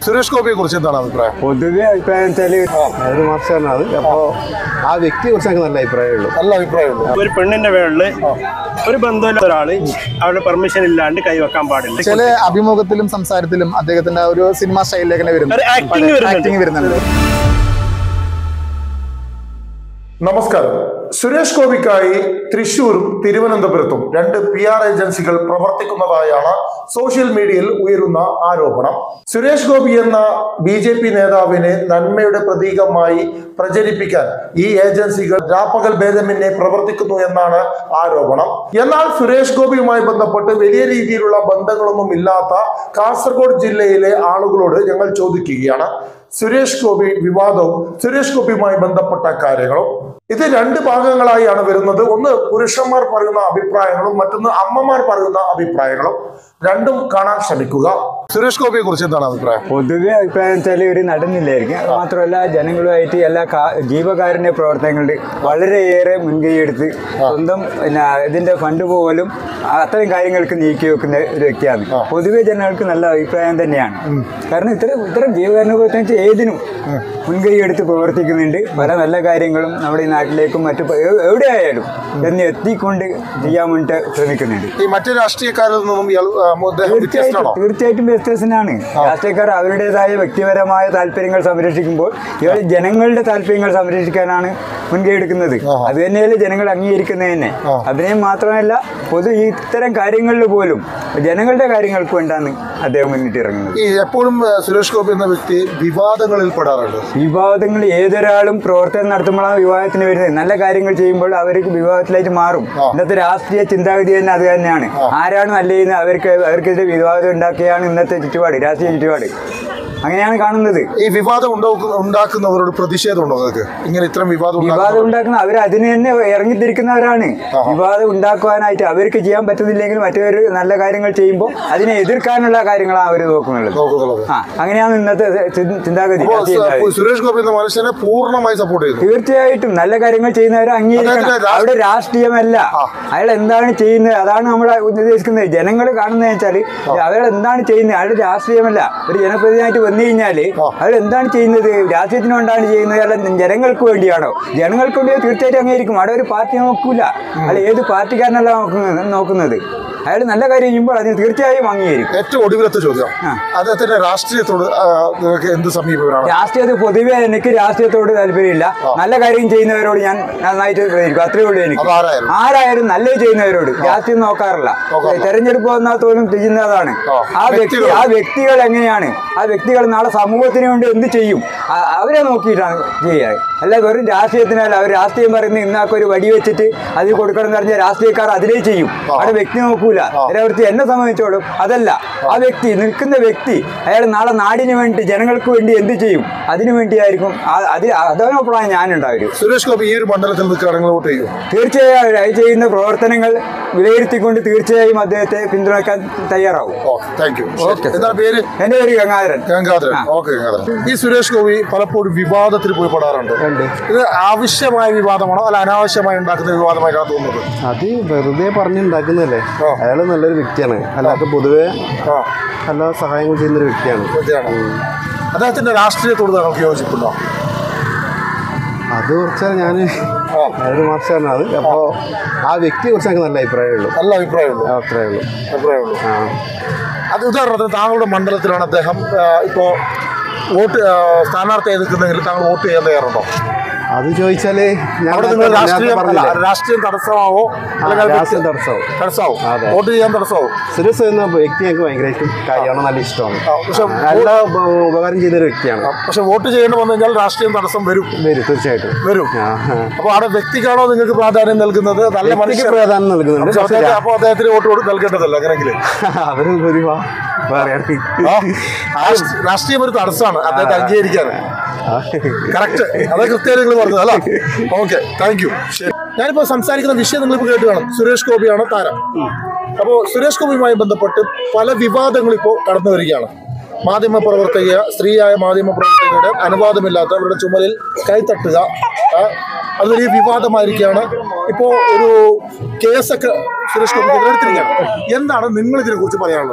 സുരേഷ് ഗോപിയെ കുറിച്ച് എന്താണ് അഭിപ്രായം പൊതുവെ അഭിപ്രായം വെച്ചാല് ഒരു മാസ്റ്ററിനാണ് അപ്പോ ആ വ്യക്തിയെ കുറിച്ച് എനിക്ക് നല്ല അഭിപ്രായമുള്ളൂ നല്ല അഭിപ്രായമുള്ളൂ ഒരു പെണ്ണിന്റെ പേരില് ഒരു ബന്ധമില്ലാത്ത ഒരാള് അവരുടെ പെർമിഷൻ ഇല്ലാണ്ട് കൈവെക്കാൻ പാടില്ല ചില അഭിമുഖത്തിലും സംസാരത്തിലും അദ്ദേഹത്തിന്റെ ആ ഒരു സിനിമ സ്റ്റൈലിലേക്ക് തന്നെ വരുന്നു ഒരു acting വരുന്നുണ്ട്. ആക്ടിങ് വരുന്നുണ്ട് നമസ്കാരം സുരേഷ് ഗോപിക്കായി തൃശൂരും തിരുവനന്തപുരത്തും രണ്ട് പി ആർ ഏജൻസികൾ പ്രവർത്തിക്കുന്നതായാണ് സോഷ്യൽ മീഡിയയിൽ ഉയരുന്ന ആരോപണം സുരേഷ് ഗോപി എന്ന ബി ജെ പി നേതാവിനെ നന്മയുടെ പ്രതീകമായി പ്രചരിപ്പിക്കാൻ ഈ ഏജൻസികൾ രാപ്പകൽ ഭേദമന്യേ പ്രവർത്തിക്കുന്നു എന്നാണ് ആരോപണം എന്നാൽ സുരേഷ് ഗോപിയുമായി ബന്ധപ്പെട്ട് വലിയ രീതിയിലുള്ള ബന്ധങ്ങളൊന്നും ഇല്ലാത്ത കാസർഗോഡ് ജില്ലയിലെ ആളുകളോട് ഞങ്ങൾ ചോദിക്കുകയാണ് സുരേഷ് ഗോപി വിവാദവും സുരേഷ് ഗോപിയുമായി ബന്ധപ്പെട്ട കാര്യങ്ങളും ഇത് രണ്ട് ഭാഗങ്ങളായാണ് വരുന്നത് ഒന്ന് പുരുഷന്മാർ പറയുന്ന അഭിപ്രായങ്ങളും മറ്റൊന്ന് അമ്മമാർ പറയുന്ന അഭിപ്രായങ്ങളും രണ്ടും കാണാൻ ശ്രമിക്കുക സുരേഷ് ഗോപിയെ കുറിച്ച് എന്താണ് അഭിപ്രായം പൊതുവെ അഭിപ്രായം വെച്ചാൽ ഒരു നടന്നില്ലായിരിക്കും അത് മാത്രമല്ല ജനങ്ങളുമായിട്ട് എല്ലാ കാ- ജീവകാരുണ്യ പ്രവർത്തനങ്ങളിൽ വളരെയേറെ മുൻകൈ എടുത്ത് സ്വന്തം പിന്നെ ഇതിന്റെ ഫണ്ട് പോലും അത്തരം കാര്യങ്ങൾക്ക് നീക്കി വെക്കുന്ന ഒരു വ്യക്തിയാണ് പൊതുവെ ജനങ്ങൾക്ക് നല്ല അഭിപ്രായം തന്നെയാണ് കാരണം ഇത്തരം ഇത്തരം ജീവകാരുണ്യ പ്രവർത്തനം ഏതിനും മുൻകൈ എടുത്ത് പ്രവർത്തിക്കുന്നുണ്ട് പല നല്ല കാര്യങ്ങളും നമ്മുടെ ഈ നാട്ടിലേക്കും മറ്റു പ- എവ്- എവിടെയായാലും എന്ന് എത്തിക്കൊണ്ട് ചെയ്യാൻ വേണ്ടിയിട്ട് ശ്രമിക്കുന്നുണ്ട് ഈ മറ്റു രാഷ്ട്രീയക്കാരിൽ നിന്നും ഇയാൾ, ആ, അദ്ദേഹം വ്യത്യസ്തമാണോ തീർച്ചയായിട്ടും തീർച്ചയായിട്ടും വ്യത്യസ്തനാണ് രാഷ്ട്രീയക്കാർ അവരുടേതായ വ്യക്തിപരമായ താല്പര്യങ്ങൾ സംരക്ഷിക്കുമ്പോൾ ഇവർ ജനങ്ങളുടെ താല്പര്യങ്ങൾ സംരക്ഷിക്കാനാണ് മുൻകൈ എടുക്കുന്നത് അത് തന്നെയല്ലേ ജനങ്ങൾ അംഗീകരിക്കുന്നത് തന്നെ അതിനെ മാത്രമല്ല പൊതു ഈ ഇത്തരം കാര്യങ്ങളിൽ പോലും ജനങ്ങളുടെ കാര്യങ്ങൾക്ക് വേണ്ടാണ് അദ്ദേഹം മുന്നിട്ട് ഇറങ്ങുന്നത് ഈ എപ്പോഴും ആ, സുരേഷ് ഗോപി എന്ന വ്യക്തി വിവാദങ്ങളിൽ പെടാറുണ്ട് വിവാദങ്ങൾ ഏതൊരാളും പ്രവർത്തനം നടത്തുമ്പോഴാണ് വിവാഹത്തിന് വരുന്നത് നല്ല കാര്യങ്ങൾ ചെയ്യുമ്പോൾ അവർക്ക് വിവാഹത്തിലായിട്ട് മാറും ഇന്നത്തെ രാഷ്ട്രീയ ചിന്താഗതി തന്നെ അത് തന്നെയാണ് ആരാണ് നല്ല ചെയ്യുന്നത് അവർക്ക് അവർക്കെതിരെ വിവാദം ഉണ്ടാക്കിയാണ് ഇന്നത്തെ ചുറ്റുപാട് രാഷ്ട്രീയ ചുറ്റുപാട് അങ്ങനെയാണ് കാണുന്നത് ഈ വിവാദം ഉണ്ടാക്കുന്ന- ഉണ്ടാക്കുന്നവരോട് പ്രതിഷേധമുണ്ടോ നിങ്ങൾക്ക് ഇങ്ങനെ ഇത്തരം വിവാദം വിവാദം ഉണ്ടാക്കുന്നവരോട്? ഉണ്ടാക്കുന്ന അവർ അതിന് തന്നെ ഇറങ്ങിത്തിരിക്കുന്നവരാണ് വിവാദം ഉണ്ടാക്കുവാനായിട്ട് അവർക്ക് ചെയ്യാൻ പറ്റുന്നില്ലെങ്കിൽ മറ്റൊരു നല്ല കാര്യങ്ങൾ ചെയ്യുമ്പോൾ അതിനെ എതിർക്കാനുള്ള കാര്യങ്ങളാണ് അവർ നോക്കുന്നുള്ളത് നോക്കുന്നുള്ളത് ആ അങ്ങനെയാണ് ഇന്നത്തെ ചി- ചിന്താഗതി അപ്പോൾ രാഷ്ട്രീയ ചിന്താഗതി. സു- സുരേഷ് ഗോപി എന്ന മനുഷ്യനെ പൂർണ്ണമായി സപ്പോർട്ട് ചെയ്തു തീർച്ചയായിട്ടും നല്ല കാര്യങ്ങൾ ചെയ്യുന്നവരെ അംഗീകരിക്കണം അദ്ദേഹത്തിന്റെ രാഷ്ട്രീയ- അവിടെ രാഷ്ട്രീയമല്ല അയാൾ എന്താണ് ചെയ്യുന്നത് അതാണ് നമ്മൾ ഉദ്ദേശിക്കുന്നത് ജനങ്ങൾ കാണുന്നത് വെച്ചാൽ അയാൾ എന്താണ് ചെയ്യുന്നത് അയാളുടെ രാഷ്ട്രീയമല്ല ഒരു ജനപ്രതിനിധിയായിട്ട് വന്നു കഴിഞ്ഞാൽ അയാൾ എന്താണ് ചെയ്യുന്നത് രാഷ്ട്രീയത്തിന് കൊണ്ടാണ് ചെയ്യുന്നത് അയാൾ ജനങ്ങൾക്ക് വേണ്ടിയാണോ ജനങ്ങൾക്ക് വേണ്ടി തീർച്ചയായിട്ടും അംഗീകരിക്കും അവിടെ ഒരു പാർട്ടി നോക്കൂല അയാൾ ഏത് പാർട്ടിക്കാരനല്ല നോക്കുന്നത് നോക്കുന്നത് അയാൾ നല്ല കാര്യം ചെയ്യുമ്പോൾ അതിന് തീർച്ചയായും അംഗീകരിക്കും ഏറ്റവും ഒടുവിലത്തെ ചോദ്യം അദ്ദേഹത്തിന്റെ രാഷ്ട്രീയത്തോട് ആ, നിങ്ങൾക്ക് എന്ത് സമീപനമാണ് രാഷ്ട്രീയത്തിൽ പൊതുവെ എനിക്ക് രാഷ്ട്രീയത്തോട് താല്പര്യമില്ല നല്ല കാര്യം ചെയ്യുന്നവരോട് ഞാൻ നന്നായിട്ട് പ്രതികരിക്കും അത്രേ ഉള്ളൂ എനിക്ക് അതാരായാലും? ആരായാലും നല്ലത് ചെയ്യുന്നവരോട് രാഷ്ട്രീയം നോക്കാറില്ല നോക്കാറില്ല. തെരഞ്ഞെടുപ്പ് വന്നാൽ തോന്നും ചെയ്യുന്നതാണ് ആ. ആ വ്യക്തി വ്യക്തികൾ. ആ വ്യക്തികൾ എങ്ങനെയാണ് ആ വ്യക്തികൾ നാളെ സമൂഹത്തിന് വേണ്ടി എന്ത് ചെയ്യും ആ- അവരെ നോക്കിയിട്ടാണ് ചെയ്യുക അല്ല വെറും രാഷ്ട്രീയത്തിനല്ല അവർ രാഷ്ട്രീയം പറയുന്നത് ഇന്നാക്ക് ഒരു വടി വെച്ചിട്ട് അതിൽ കൊടുക്കണം എന്ന് പറഞ്ഞാൽ രാഷ്ട്രീയക്കാർ അതിലേ ചെയ്യും അവിടെ വ്യക്തി നോക്കൂല നിലവൃത്തി എന്നെ സംബന്ധിച്ചോളും അതല്ല ആ വ്യക്തി നിൽക്കുന്ന വ്യക്തി അയാൾ നാളെ നാടിന് വേണ്ടി ജനങ്ങൾക്ക് വേണ്ടി എന്ത് ചെയ്യും അതിനു വേണ്ടിയായിരിക്കും ആ- അത് അതോടൊപ്പമാണ് ഞാനുണ്ടാവും സുരേഷ് ഗോപി ഈ ഒരു മണ്ഡലത്തിൽ നിൽക്കുകയാണെങ്കിൽ വോട്ട് ചെയ്യും തീർച്ചയായും അയാൾ ചെയ്യുന്ന പ്രവർത്തനങ്ങൾ വിലയിരുത്തിക്കൊണ്ട് തീർച്ചയായും അദ്ദേഹത്തെ പിന്തുണയ്ക്കാൻ തയ്യാറാവും ഓക്കെ താങ്ക് യു എന്താണ് പേര് എൻ്റെ പേര് ഗംഗാധരൻ ഗംഗാധരൻ ആ. ഓക്കെ ഗംഗാധരൻ ഈ സുരേഷ് ഗോപി പലപ്പോഴും വിവാദത്തിൽ പോയി പെടാറുണ്ട് ഇത് ആവശ്യമായ വിവാദമാണോ അല്ല അനാവശ്യമായി ഉണ്ടാക്കുന്ന വിവാദമായിട്ടാണ് തോന്നുന്നത് അത് വെറുതെ പറഞ്ഞുണ്ടാക്കുന്നതല്ലേ ആ. അയാൾ നല്ലൊരു വ്യക്തിയാണ് അല്ലാതെ പൊതുവെ ആ എല്ലാ സഹായങ്ങൾ ചെയ്യുന്ന ഒരു വ്യക്തിയാണ് ഇതൊക്കെയാണ് അദ്ദേഹത്തിന്റെ രാഷ്ട്രീയത്തോട് താങ്കൾക്ക് യോജിപ്പുണ്ടോ അത് കുറച്ചാൽ ഞാൻ അയാൾ മാർച്ചാണ് അപ്പോൾ ആ വ്യക്തിയെ കുറിച്ച് എനിക്ക് നല്ല അഭിപ്രായമുള്ളൂ നല്ല അഭിപ്രായമുള്ളൂ ആ, അത്രയേ ഉള്ളൂ അഭിപ്രായമുള്ളൂ ആ അത് ഉദാഹരണത്തിന് താങ്കളുടെ മണ്ഡലത്തിലാണ് അദ്ദേഹം ആ, ഇപ്പോ വോട്ട് ആ, സ്ഥാനാർത്ഥിയായി നിൽക്കുന്നെങ്കിൽ താങ്കൾ വോട്ട് ചെയ്യാൻ തയ്യാറുണ്ടോ അത് ചോദിച്ചാല് ഞാൻ അവിടെ നിങ്ങൾ നേരത്തെ രാഷ്ട്രീയം അല്ല, പറഞ്ഞില്ലേ? രാഷ്ട്രീയം തടസ്സമാവോ അല്ലെങ്കിൽ അത് രാഷ്ട്രീയം തടസ്സമാവും. തടസ്സമാവും അതെ. വോട്ട് ചെയ്യാൻ തടസ്സമാവും സുരേഷ് എന്ന വ്യക്തി എനിക്ക് ഭയങ്കരമായിട്ടും കാര്യമാണ് നല്ല ഇഷ്ടമാണ് ആ, പക്ഷെ നല്ല ഉപ- ഉപകാരം ചെയ്യുന്ന ഒരു വ്യക്തിയാണ് പക്ഷെ വോട്ട് ചെയ്യേണ്ടി വന്നു കഴിഞ്ഞാൽ രാഷ്ട്രീയം തടസ്സം വരും വരും തീർച്ചയായിട്ടും വരും ആ, ആ. അപ്പൊ അവിടെ വ്യക്തിക്കാണോ നിങ്ങൾക്ക് പ്രാധാന്യം നൽകുന്നത് നല്ല വ്യക്തിക്ക് മനുഷ്യർ പ്രാധാന്യം നൽകുന്നുണ്ട് പക്ഷെ പക്ഷേ അദ്ദേഹത്തെ- അപ്പൊ അദ്ദേഹത്തിന് വോട്ട് കൊടു- നൽകേണ്ടതല്ല അങ്ങനെയെങ്കിൽ അവര് ഒരു വാ- വേറെയാണ്. രാഷ്ട്രീയം ഒരു തടസ്സമാണ് അദ്ദേഹത്തെ അംഗീകരിക്കാൻ ആ. കറക്റ്റ് അത് കൃത്യമായി നിങ്ങൾ പറഞ്ഞത് അല്ല ഓക്കെ താങ്ക് യു ഞാനിപ്പോ സംസാരിക്കുന്ന വിഷയം നിങ്ങളിപ്പോൾ കേട്ട് കാണും സുരേഷ് ഗോപിയാണ് താരം അപ്പോൾ സുരേഷ് ഗോപിയുമായി ബന്ധപ്പെട്ട് പല വിവാദങ്ങളും ഇപ്പോൾ കടന്നു വരികയാണ് മാധ്യമ പ്രവർത്തക സ്ത്രീയായ മാധ്യമ പ്രവർത്തകരുടെ അനുവാദമില്ലാത്ത അവരുടെ ചുമലിൽ കൈത്തട്ടുക ആ, അത് വലിയ വിവാദമായിരിക്കുകയാണ് ഇപ്പോൾ ഒരു കേസൊക്കെ സുരേഷ് ഗോപിക്കെതിരെ എടുത്തിരിക്കുകയാണ് എന്താണ് നിങ്ങൾ ഇതിനെ കുറിച്ച് പറയാനുള്ളത്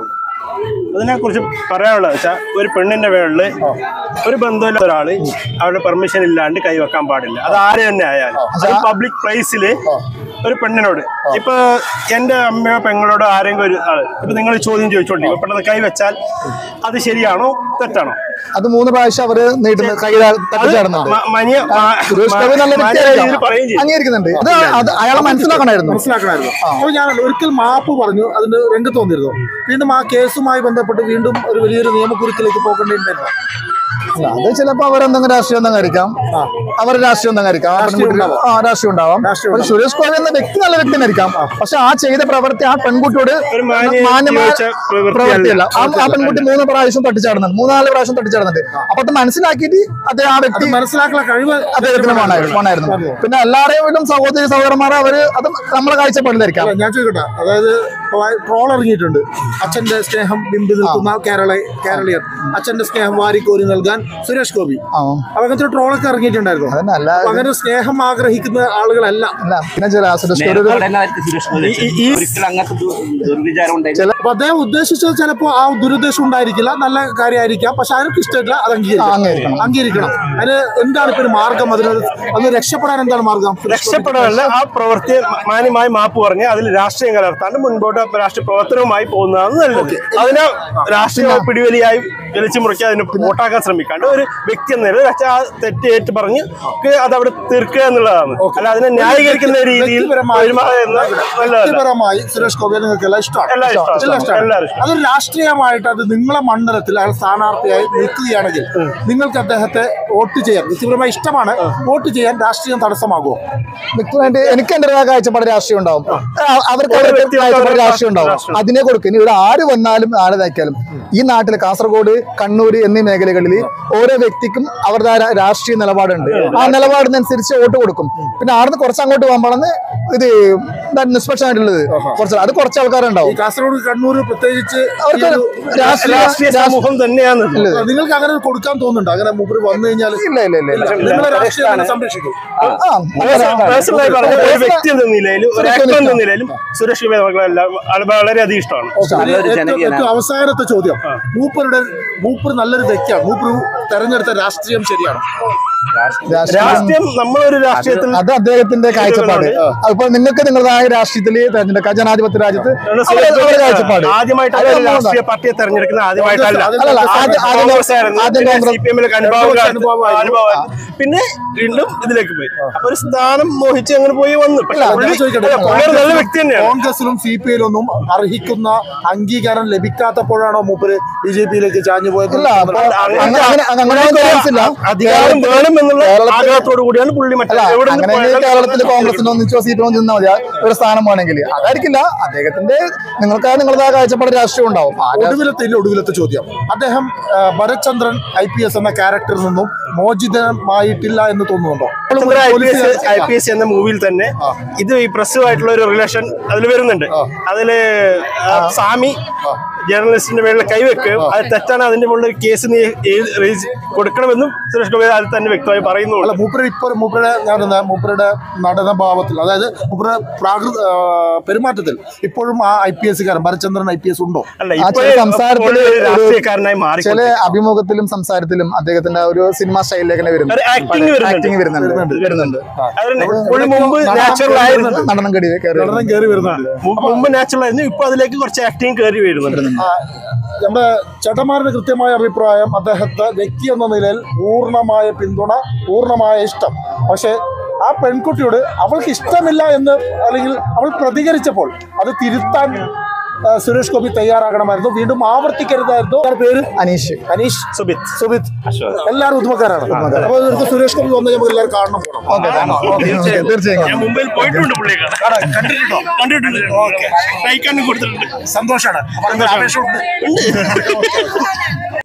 അതിനെക്കുറിച്ച് പറയാനുള്ളത് വെച്ചാൽ ഒരു പെണ്ണിന്റെ പേരിൽ ഒരു ബന്ധമില്ലാത്ത ഒരാള് അവരുടെ പെർമിഷൻ ഇല്ലാണ്ട് കൈവെക്കാൻ പാടില്ല അത് ആര് തന്നെ ആയാലും അത് പബ്ലിക് പ്ലേസിൽ ഒരു പെണ്ണിനോട് ഇപ്പൊ എന്റെ അമ്മയോ പെങ്ങളോടോ ആരെങ്കിലും ഒരു ആള് ഇപ്പൊ നിങ്ങൾ ചോദ്യം ചോദിച്ചോണ്ടി പെട്ടെന്ന് കൈവച്ചാൽ അത് ശരിയാണോ തെറ്റാണോ അത് മൂന്ന് പ്രാവശ്യം അവര് നീട്ടുന്ന കൈ തട്ടിച്ചാടുന്നുണ്ട് മ- മനിയ മ- സുരേഷ് ഗോപി നല്ല മാന്യ രീതിയിൽ വ്യക്തിയായിരിക്കാം. പറയുകയും ചെയ്യും അംഗീകരിക്കുന്നുണ്ട് അത് അത് അയാളെ മനസ്സിലാക്കണമായിരുന്നു മനസ്സിലാക്കണമായിരുന്നു അപ്പോൾ ഞാൻ ഒരിക്കൽ മാപ്പ് പറഞ്ഞു അതിന് രംഗത്ത് വന്നിരുന്നു വീണ്ടും ആ കേസുമായി ബന്ധപ്പെട്ട് വീണ്ടും ഒരു വലിയൊരു നിയമക്കുരുക്കിലേക്ക് പോകേണ്ടിയിട്ടുണ്ടായിരുന്നു അല്ല, അത് ചിലപ്പോ അവരെന്തെങ്കിലും രാഷ്ട്രീയം എന്തെങ്കിലും ആയിരിക്കാം അവർ രാഷ്ട്രീയം എന്തെങ്കിലും ആയിരിക്കാം ആ രാഷ്ട്രീയം പെൺകുട്ടി- ഉണ്ടാവാം. ആ രാഷ്ട്രീയം ഉണ്ടാവാം രാഷ്ട്രീയം പക്ഷെ സുരേഷ് ഗോപി എന്ന വ്യക്തി നല്ല വ്യക്തി ആയിരിക്കാം പക്ഷെ ആ ചെയ്ത പ്രവൃത്തി ആ പെൺകുട്ടിയോട് ഒരു മാന്യ മാന്യമായ യോജിച്ച പ്രവൃത്തിയല്ല. പ്രവൃത്തിയല്ല ആ ആ പെൺകുട്ടി മൂന്ന് പ്രാവശ്യം തട്ടിച്ചാടുന്നുണ്ട് മൂന്നാല് പ്രാവശ്യം തട്ടിച്ചാടുന്നുണ്ട് അപ്പൊ അത് മനസ്സിലാക്കിയിട്ട് അദ്ദേഹം ആ അത് വ്യക്തി മനസ്സിലാക്കാനുള്ള കഴിവ് അദ്ദേഹത്തിന് വേണമായിരുന്നു വേണമായിരുന്നു. പിന്നെ എല്ലാവരെയും വീണ്ടും സഹോദരി സഹോദരന്മാരെ അവര് അത് നമ്മളെ കാഴ്ചപ്പാടിലായിരിക്കാം അല്ല, ഞാൻ ചോദിക്കട്ടെ അതായത് ട്രോൾ ഇറങ്ങിയിട്ടുണ്ട് അച്ഛന്റെ സ്നേഹം ബിംബി നിൽക്കുന്ന കേരള കേരളീയർ അച്ഛന്റെ സ്നേഹം വാരിക്കോരി നൽകാൻ സുരേഷ് ഗോപി ആ അപ്പൊ അങ്ങനത്തെ ഒരു ട്രോളൊക്കെ ഇറങ്ങിയിട്ടുണ്ടായിരുന്നു അതന്നെ അല്ല അപ്പൊ അങ്ങനെ സ്നേഹം ആഗ്രഹിക്കുന്ന ആളുകളല്ല അല്ല പിന്നെ ചില സുരേഷ് ഗോപി ഒരു- ഒരിക്കലും അങ്ങനത്തെ ദു- ദുർവിചാരം ഉണ്ടായില്ല അപ്പൊ അദ്ദേഹം ഉദ്ദേശിച്ചത് ചിലപ്പോ ആ ദുരുദ്ദേശം ഉണ്ടായിരിക്കില്ല നല്ല കാര്യമായിരിക്കാം പക്ഷെ അതിനൊക്കെ ഇഷ്ടമില്ല അത് ആ, അംഗീകരിക്കണം അംഗീകരിക്കണം. അംഗീകരിക്കണം അതിന് എന്താണ് ഇപ്പൊ ഒരു മാർഗം അതിനൊരു അത് രക്ഷപ്പെടാൻ എന്താണ് മാർഗം രക്ഷപ്പെടാനല്ല ആ പ്രവൃത്തി മാന്യമായി മാപ്പ് പറഞ്ഞ് അതിൽ രാഷ്ട്രീയം കലർത്താണ്ട് മുൻപോട്ട് രാഷ്ട്രീയ പ്രവർത്തനവുമായി പോകുന്നതാണ് നല്ലത് അതിനെ രാഷ്ട്രീയ പിടിവലിയായി വലിച്ചു മുറിക്കുക അതിന് വോട്ടാക്കാൻ ശ്രമിക്കാണ്ട് ഒരു വ്യക്തി എന്ന നിലയിൽ പക്ഷേ ആ തെറ്റ് ഏറ്റു പറഞ്ഞ് ഒക്കെ അത് അവിടെ തീർക്കുക എന്നുള്ളതാണ് അല്ല അതിനെ ന്യായീകരിക്കുന്ന രീതിയിൽ വ്യക്തിപരമായി- പെരുമാറുന്നത് നല്ലതല്ല വ്യക്തിപരമായി സുരേഷ് ഗോപിയെ നിങ്ങൾക്ക് എല്ലാം ഇഷ്ടമാണ് എല്ലാം ഇഷ്ടമാണ്. എല്ലാം ഇഷ്ടമാണ്. എല്ലാവരും ഇഷ്ടം. അതൊരു രാഷ്ട്രീയമായിട്ട് അത് നിങ്ങളെ മണ്ഡലത്തിൽ അയാൾ സ്ഥാനാർത്ഥിയായി നിൽക്കുകയാണെങ്കിൽ നിങ്ങൾക്ക് അദ്ദേഹത്തെ വോട്ട് ചെയ്യാൻ വ്യക്തിപരമായി ഇഷ്ടമാണ് വോട്ട് ചെയ്യാൻ രാഷ്ട്രീയം തടസ്സമാകുമോ വ്യക്തിപരമായിട്ട് എനിക്ക് എന്റേതായ കാഴ്ചപ്പാട് രാഷ്ട്രീയം ഉണ്ടാവും ആ, അവർക്ക് അവരുടെ വ്യക്തികൾക്ക് കാഴ്ചപ്പാട് അവരുടെ രാഷ്ട്രീയം ഉണ്ടാവും രാഷ്ട്രീയം. അതിനെ കൊടുക്കും ഇനി ഇവിടെ ആര് വന്നാലും ആര് ഇതാക്കിയാലും ഈ നാട്ടിൽ കാസർഗോഡ് കണ്ണൂർ എന്നീ മേഖലകളിൽ ഓരോ വ്യക്തിക്കും അവരുടെ രാഷ്ട്രീയ നിലപാടുണ്ട് ആ നിലപാടിനനുസരിച്ച് വോട്ട് കൊടുക്കും പിന്നെ ആടുന്ന് കുറച്ച് അങ്ങോട്ട് പോകുമ്പോഴാണ് ഇത് എന്താ നിഷ്പക്ഷമായിട്ടുള്ളത് കുറച്ച് അത് കുറച്ച് ഈ ആൾക്കാരുണ്ടാവും കാസർഗോഡ് കണ്ണൂർ പ്രത്യേകിച്ച് ഈ അവർക്ക് ഒരു- രാഷ്ട്രീയ രാഷ്ട്രീയ സമൂഹം തന്നെയാണ് ഇത്. നിങ്ങൾക്ക് അങ്ങനെ കൊടുക്കാൻ തോന്നുന്നുണ്ടോ അങ്ങനെ മൂപ്പര് വന്നു കഴിഞ്ഞാൽ ഇല്ല ഇല്ല ഇല്ല ഇല്ല നിങ്ങളെ രാഷ്ട്രീയം സംരക്ഷിക്കും ആ, പേഴ്സണലായി പറഞ്ഞ ഒരു വ്യക്തി എന്ന നിലയിലും ഒരു സുരേഷ് ആക്ടർ എന്ന ഗോപി നിലയിലും സുരേഷ് ഗോപി നമ്മളെല്ലാം ആൾ വളരെയധികം ഇഷ്ടമാണ് നല്ലൊരു ഏറ്റവും- ജനകീയനാണ്. ഏറ്റവും അവസാനത്തെ ചോദ്യം മൂപ്പരുടെ മൂപ്പർ നല്ലൊരു വ്യക്തിയാണ് മൂപ്പർ തെരഞ്ഞെടുത്ത രാഷ്ട്രീയം ശരിയാണ് രാഷ്ട്രീയം രാഷ്ട്രീയം നമ്മളൊരു രാഷ്ട്രീയത്തിൽ അത് അദ്ദേഹത്തിന്റെ കാഴ്ചപ്പാട് അതിപ്പോ നിങ്ങൾക്ക് നിങ്ങളുടേതായ രാഷ്ട്രീയത്തിൽ തെരഞ്ഞെടുക്കാം ജനാധിപത്യ രാജ്യത്ത് അവരുടെ- അവരുടെ കാഴ്ചപ്പാട് ആദ്യമായിട്ടല്ല അത് ഒരു നമ്മളതാ. രാഷ്ട്രീയ പാർട്ടിയെ തെരഞ്ഞെടുക്കുന്നത് ആദ്യമായിട്ടല്ല അല്ലല്ല, ആദ്യം- ആദ്യം കോൺഗ്രസ് ആയിരുന്നു ആദ്യം കോൺഗ്രസ്. സി പി എമ്മിലെ കോൺഗ്രസ് അനുഭവമായിരുന്നു. അനുഭവമായിരുന്നു പിന്നെ വീണ്ടും ഇതിലേക്ക് പോയി അപ്പൊ ഒരു സ്ഥാനം മോഹിച്ച് അങ്ങനെ പോയി വന്നു പക്ഷെ ഞാൻ പുള്ളി- ചോദിക്കട്ടെ, അല്ല, പുള്ളി ഒരു നല്ല വ്യക്തി തന്നെയാണ് കോൺഗ്രസിലും സി പി ഐയിലൊന്നും അർഹിക്കുന്ന അംഗീകാരം ലഭിക്കാത്തപ്പോഴാണോ മൂപ്പര് ബി ജെ പിയിലേക്ക് ചാഞ്ഞു പോയത് ഇല്ല അപ്പൊ അങ്ങനെ അങ്ങനെ അങ്ങനെ ചാൻസ് ഇല്ല അധികാരം വേണം എന്നുള്ള ആഗ്രഹത്തോടു കൂടിയാണ് പുള്ളി മറ്റേ അല്ല എവിടെ നിന്ന് അങ്ങനെ പോയാലും കേരളത്തിൽ കോൺഗ്രസിനോ ഒന്നിച്ചോ സീറ്റോ നിന്നാൽ മതി ഒരു സ്ഥാനം വേണമെങ്കിൽ അതായിരിക്കില്ല അദ്ദേഹത്തിന്റെ നിങ്ങൾക്ക് നിങ്ങളുടേതായ കാഴ്ചപ്പാട് രാഷ്ട്രീയം ഉണ്ടാവും ആ രാ- ഒടുവിലത്തെ ഇല്ല ഒടുവിലത്തെ ചോദ്യം അദ്ദേഹം ആ, ഭരത്ചന്ദ്രൻ ഐ പി എസ് എന്ന ക്യാരക്ടറിൽ നിന്നും മോചിതമായിട്ടില്ല എന്ന് തോന്നുന്നുണ്ടോ I P S I P S എന്ന മൂവിയിൽ തന്നെ ഇത് ഈ പ്രസ്സുമായിട്ടുള്ള ഒരു റിലേഷൻ അതിൽ വരുന്നുണ്ട് അതില് ആ സാമി ജേർണലിസ്റ്റിന്റെ മേളിൽ കൈവെക്കുകയും അത് തെറ്റാണ് അതിന്റെ മുകളിൽ ഒരു കേസ് നീ എഴുതി- രജിസ് കൊടുക്കണമെന്നും സുരേഷ് ഗോപി അതിൽ തന്നെ വ്യക്തമായി അല്ല പറയുന്നുണ്ട് മൂപ്പര് ഇപ്പൊ മൂപ്പരുടെ ഞാൻ പറയുന്നത് മൂപ്പരുടെ നടന ഭാവത്തിൽ അതായത് മൂപ്പരുടെ പ്രാകൃത ആ, പെരുമാറ്റത്തിൽ ഇപ്പോഴും ആ ഐ പി എസ്സുകാരൻ ഭരചന്ദ്രൻ ഐ പി എസ് ഉണ്ടോ അല്ല ആ ഇപ്പൊ ചില സംസാരത്തില് ഒരു- രാഷ്ട്രീയക്കാരനായി മാറി ചില അഭിമുഖത്തിലും സംസാരത്തിലും അദ്ദേഹത്തിന്റെ ആ ഒരു സിനിമ സ്റ്റൈലിലേക്ക് തന്നെ വരുന്നു ഒരു acting വരുന്നുണ്ട്. ആക്ടിങ് വരുന്നുണ്ട് വരുന്നുണ്ട് പുള്ളി മുമ്പ് നാച്ചുറൽ ആയിരുന്നു നടനം കടി കയറി നടനം കയറി വരുന്നുണ്ട് മുമ്പ് മുമ്പ് നാച്ചുറൽ ആയിരുന്നു ഇപ്പൊ അതിലേക്ക് കുറച്ച് ആക്ടിങ് കയറി വരുന്നുണ്ട് ആ, നമ്മുടെ ചേട്ടന്മാരുടെ കൃത്യമായ അഭിപ്രായം അദ്ദേഹത്തെ വ്യക്തി എന്ന നിലയിൽ പൂർണ്ണമായ പിന്തുണ പൂർണ്ണമായ ഇഷ്ടം പക്ഷേ ആ പെൺകുട്ടിയോട് അവൾക്ക് ഇഷ്ടമില്ല എന്ന് അല്ലെങ്കിൽ അവൾ പ്രതികരിച്ചപ്പോൾ അത് തിരുത്താൻ ആ, സുരേഷ് ഗോപി തയ്യാറാകണമായിരുന്നു വീണ്ടും ആവർത്തിക്കരുതായിരുന്നു എന്താണ് പേര് അനീഷ് അനീഷ് സുബിത് സുബിത് എല്ലാവരും ഉദ്മക്കാരാണ് അപ്പോൾ ഇവർക്ക് സുരേഷ് ഗോപി വന്ന് നമുക്ക് എല്ലാവരും കാണണം പോകണം തീർച്ചയായും തീർച്ചയായും ഞാൻ മുംബൈയിൽ പോയിട്ടുണ്ട് പുള്ളിയെ കാണാൻ. കണ്ടിട്ടുണ്ടോ കണ്ടിട്ടുണ്ട് കൈക്കാനും കൊടുത്തിട്ടുണ്ട് സന്തോഷമാണ് അപേക്ഷ ഉണ്ട്